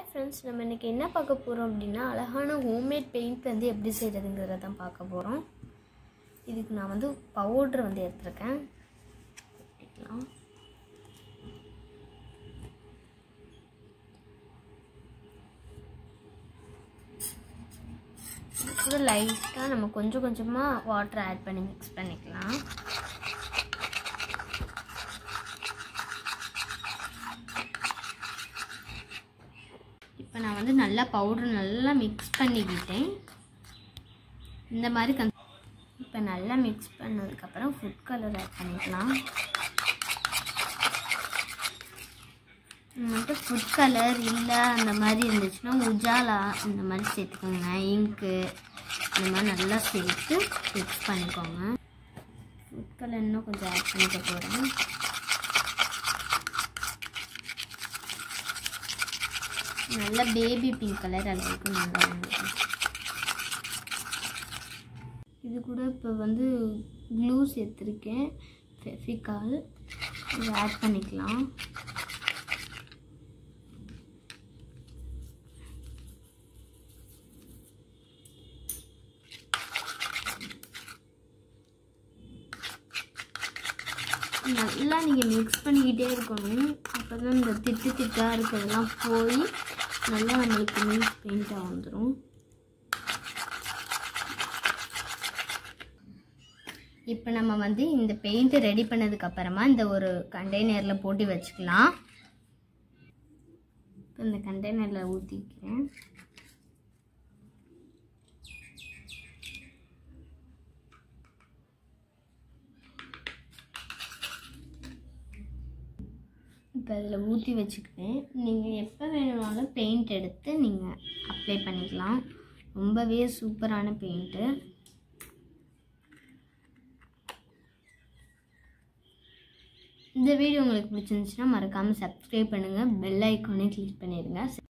Friends நம்ம இன்றைக்கி என்ன பார்க்க போகிறோம் அப்படின்னா அழகான ஹோம்மேட் பெயிண்ட் வந்து எப்படி செய்கிறதுங்கிறத தான் பார்க்க போகிறோம் இதுக்கு நான் வந்து பவுட்ரு வந்து எடுத்திருக்கேன் எடுத்துக்கலாம். இது கூட லைட்டாக நம்ம கொஞ்சம் கொஞ்சமாக வாட்டர் ஆட் பண்ணி மிக்ஸ் பண்ணிக்கலாம் இப்போ நான் வந்து நல்லா பவுடர் நல்லா மிக்ஸ் பண்ணிக்கிட்டேன் இந்த மாதிரி கன் இப்போ நல்லா மிக்ஸ் பண்ணதுக்கப்புறம் ஃபுட் கலர் ஆட் பண்ணிக்கலாம் மட்டும் ஃபுட் கலர் இல்லை அந்த மாதிரி இருந்துச்சுன்னா உஜாலா இந்த மாதிரி சேர்த்துக்கோங்க இங்க்கு இந்த மாதிரி நல்லா சேர்த்து மிக்ஸ் பண்ணிக்கோங்க ஃபுட் கலர் இன்னும் கொஞ்சம் ஆட் பண்ணிக்க போகிறேன் நல்ல பேபி பிங்க் கலர் அளவுக்கு நல்லா வந்துடும் இது கூட இப்போ வந்து க்ளூ சேர்த்துருக்கேன் ஃபெஃபிகால் இதை ஆட் பண்ணிக்கலாம் நல்லா நீங்கள் மிக்ஸ் பண்ணிக்கிட்டே இருக்கணும் அப்போ தான் இந்த திட்டு திட்டாக இருக்கிறதெல்லாம் போய் நல்லா நம்மளுக்கு நீட் பெயிண்டாக வந்துடும் இப்போ நம்ம வந்து இந்த பெயிண்ட்டு ரெடி பண்ணதுக்கு அப்புறமா இந்த ஒரு கண்டெய்னரில் போட்டு வச்சுக்கலாம் இப்போ இந்த கண்டெய்னரில் ஊற்றிக்கிறேன் இப்போ அதில் ஊற்றி வச்சுக்கிட்டேன் நீங்கள் எப்போ வேணும்னாலும் பெயிண்ட் எடுத்து நீங்கள் அப்ளை பண்ணிக்கலாம் ரொம்பவே சூப்பரான பெயிண்ட்டு இந்த வீடியோ உங்களுக்கு பிடிச்சிருந்துச்சுன்னா மறக்காமல் சப்ஸ்கிரைப் பண்ணுங்கள் பெல் ஐக்கானே கிளிக் பண்ணிடுங்க